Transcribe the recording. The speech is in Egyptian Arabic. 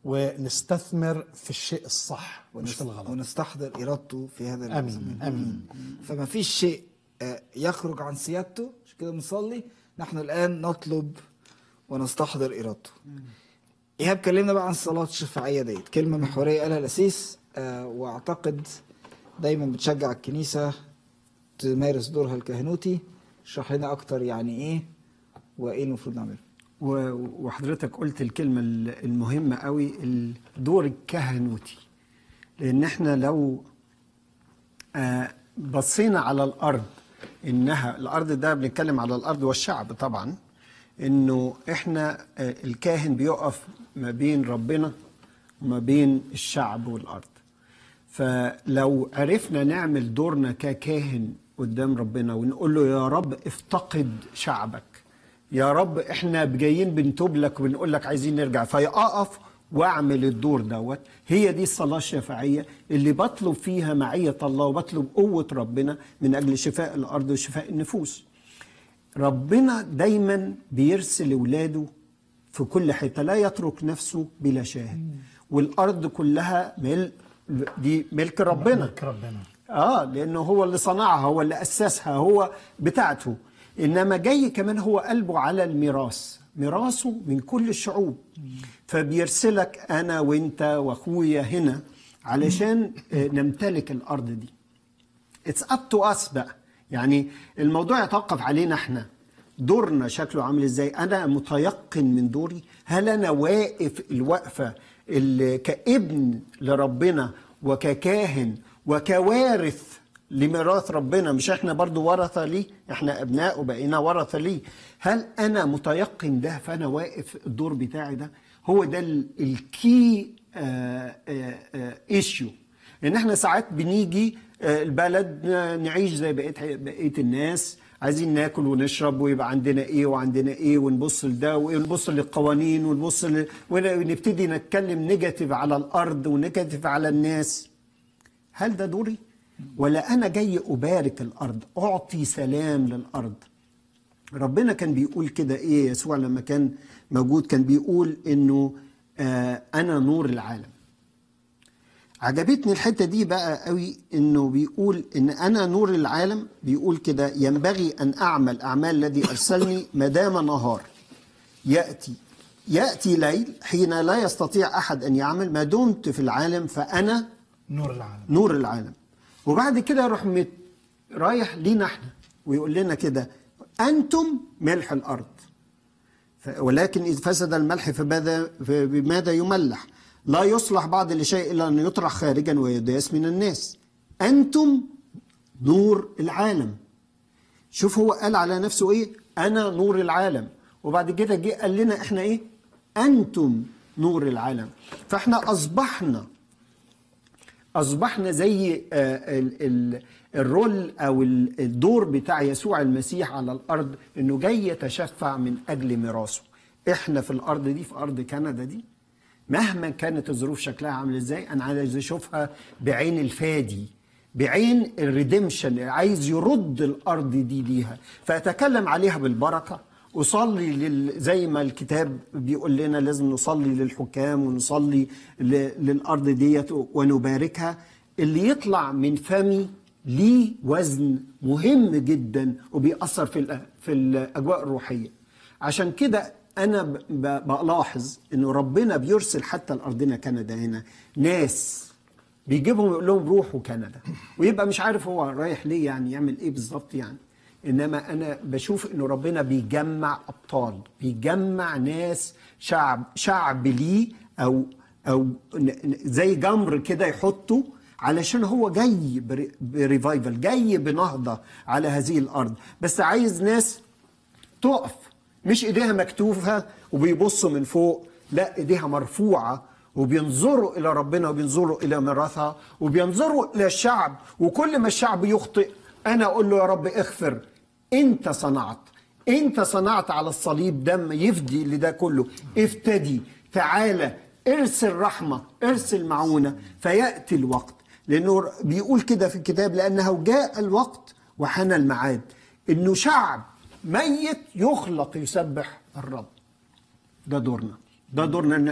ونستثمر في الشيء الصح مش ونست- في الغلط ونستحضر إرادته في هذا امين الزمان امين فما فيش شيء آه، يخرج عن سيادته عشان كده بنصلي نحن الآن نطلب ونستحضر إرادته إيهاب كلمنا بقى عن الصلاة الشفاعية ديت كلمة محورية قالها الأسيس آه، وأعتقد دايما بتشجع الكنيسة تمارس دورها الكهنوتي اشرح لنا أكتر يعني إيه وإيه المفروض نعمله و- وحضرتك قلت الكلمة ال- المهمة قوي الدور الكهنوتي لأن احنا لو آه، بصينا على الأرض إنها الأرض ده بنتكلم على الأرض والشعب طبعا إنه احنا آه، الكاهن بيقف ما بين ربنا وما بين الشعب والأرض فلو عرفنا نعمل دورنا ككاهن قدام ربنا ونقول له يا رب افتقد شعبك يا رب احنا جايين بنتوب لك وبنقول لك عايزين نرجع فيقف واعمل الدور دوت هي دي الصلاه الشفاعيه اللي بطلب فيها معيه الله وبطلب قوه ربنا من اجل شفاء الارض وشفاء النفوس ربنا دايما بيرسل اولاده في كل حته لا يترك نفسه بلا شاهد والارض كلها مل دي ملك ربنا ملك ربنا اه لانه هو اللي صنعها هو اللي اسسها هو بتاعته انما جاي كمان هو قلبه على الميراث ميراثه من كل الشعوب فبيرسلك انا وانت واخويا هنا علشان آه، نمتلك الارض دي اتس اب تو اس بقى يعني الموضوع يتوقف علينا احنا دورنا شكله عامل ازاي انا متيقن من دوري هل انا واقف الوقفه اللي كابن لربنا وككاهن وكوارث لميراث ربنا مش احنا برضو ورثه ليه احنا ابناء وبقينا ورثه ليه هل انا متيقن ده فانا واقف الدور بتاعي ده هو ده ال- الكي ايشيو ان احنا ساعات بنيجي آه، البلد آه، نعيش زي بقيه بقيه الناس عايزين ناكل ونشرب ويبقى عندنا ايه وعندنا ايه ونبص لده ونبص للقوانين ونبص ل... ونبتدي نتكلم نيجاتيف على الارض ونيجاتيف على الناس هل ده دوري ولا انا جاي ابارك الارض اعطي سلام للارض ربنا كان بيقول كده ايه يسوع لما كان موجود كان بيقول انه آه انا نور العالم عجبتني الحته دي بقى قوي انه بيقول ان انا نور العالم بيقول كده ينبغي ان اعمل اعمال الذي ارسلني ما دام نهار ياتي ياتي ليل حين لا يستطيع احد ان يعمل ما دمت في العالم فانا نور العالم نور العالم وبعد كده يروح مت... رايح لينا احنا ويقول لنا كده انتم ملح الارض ف... ولكن اذ فسد الملح فماذا بماذا يملح لا يصلح بعض لشيء الا ان يطرح خارجا ويداس من الناس انتم نور العالم شوف هو قال على نفسه ايه انا نور العالم وبعد كده جه قال لنا احنا ايه انتم نور العالم فاحنا اصبحنا اصبحنا زي آه، ال- ال- الرول او ال- الدور بتاع يسوع المسيح على الارض انه جاي يتشفع من اجل ميراثه احنا في الارض دي في ارض كندا دي مهما كانت الظروف شكلها عامل ازاي انا عايز اشوفها بعين الفادي بعين الريديمشن عايز يرد الارض دي ليها فاتكلم عليها بالبركه اصلي لل... زي ما الكتاب بيقول لنا لازم نصلي للحكام ونصلي ل... للارض ديت ونباركها اللي يطلع من فمي ليه وزن مهم جدا وبيأثر في الأ... في الاجواء الروحيه عشان كده انا ب... ب... بلاحظ انه ربنا بيرسل حتى لارضنا كندا هنا ناس بيجيبهم يقول لهم روحوا كندا ويبقى مش عارف هو رايح ليه يعني يعمل ايه بالظبط يعني انما انا بشوف انه ربنا بيجمع ابطال بيجمع ناس شعب شعب ليه او او ن- ن- زي جمر كده يحطه علشان هو جاي بري- بريفايفل جاي بنهضه على هذه الارض بس عايز ناس تقف مش ايديها مكتوفه وبيبصوا من فوق لا ايديها مرفوعه وبينظروا الى ربنا وبينظروا الى ميراثها وبينظروا الى الشعب وكل ما الشعب يخطئ انا اقول له يا رب اغفر انت صنعت انت صنعت على الصليب دم يفدي لده كله افتدي تعالى ارسل رحمه ارسل معونه فياتي الوقت لانه بيقول كده في الكتاب لانه جاء الوقت وحان الميعاد انه شعب ميت يخلق يسبح الرب ده دورنا ده دورنا ان